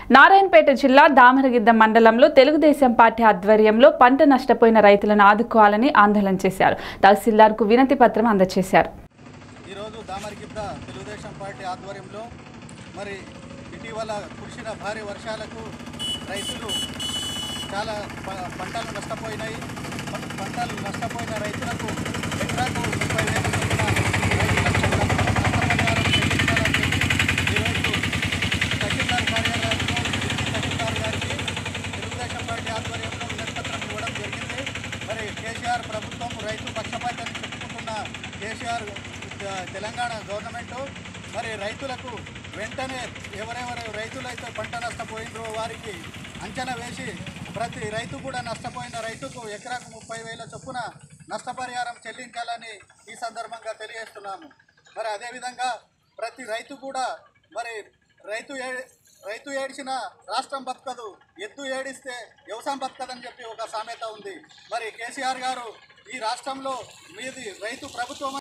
నారాయణపేట జిల్లా దామరగిద్ద మండలంలో తెలుగుదేశం పార్టీ ఆధ్వర్యంలో పంట నష్టపోయిన రైతులను ఆదుకోవాలని ఆందోళన చేశారు తహసీల్దార్కు వినతి పత్రం అందజేశారు ఈరోజు దామరిగిద్ద తెలుగుదేశం పార్టీ ఆధ్వర్యంలో మరి ఇటీవల కురిసిన భారీ వర్షాలకు రైతులు చాలా ప- పంటలు నష్టపోయినాయి ప- పంటలు నష్టపోయిన రైతులకు ఎకరాకు ముప్పై వేల చొప్పున రైతులకు నష్టపరిహారం చెల్లించాలని చెప్పి ఈరోజు తహసీల్దార్ కార్యాలయంలో తహసీల్దార్ గారికి తెలుగుదేశం పార్టీ ఆధ్వర్యంలో వినతిపత్రం ఇవ్వడం జరిగింది మరి కేసీఆర్ ప్రభుత్వం రైతు పక్షపాతాన్ని చెప్పుకుంటున్న కేసీఆర్ ఆ, తెలంగాణ గవర్నమెంట్ మరి రైతులకు వెంటనే ఎవరెవరు రైతులైతే పంట నష్టపోయినరో వారికి అంచనా వేసి ప్రతి రైతు కూడా నష్టపోయిన రైతుకు ఎకరాకు ముప్పై వేల చొప్పున నష్టపరిహారం చెల్లించాలని ఈ సందర్భంగా తెలియజేస్తున్నాము మరి అదేవిధంగా ప్రతి రైతు కూడా మరి రైతు ఏ రైతు ఏడిచిన రాష్ట్రం బతకదు ఎద్దు ఏడిస్తే వ్యవసాయం బతకదని చెప్పి ఒక సామెత ఉంది మరి కేసీఆర్ గారు ఈ రాష్ట్రంలో మీది రైతు ప్రభుత్వం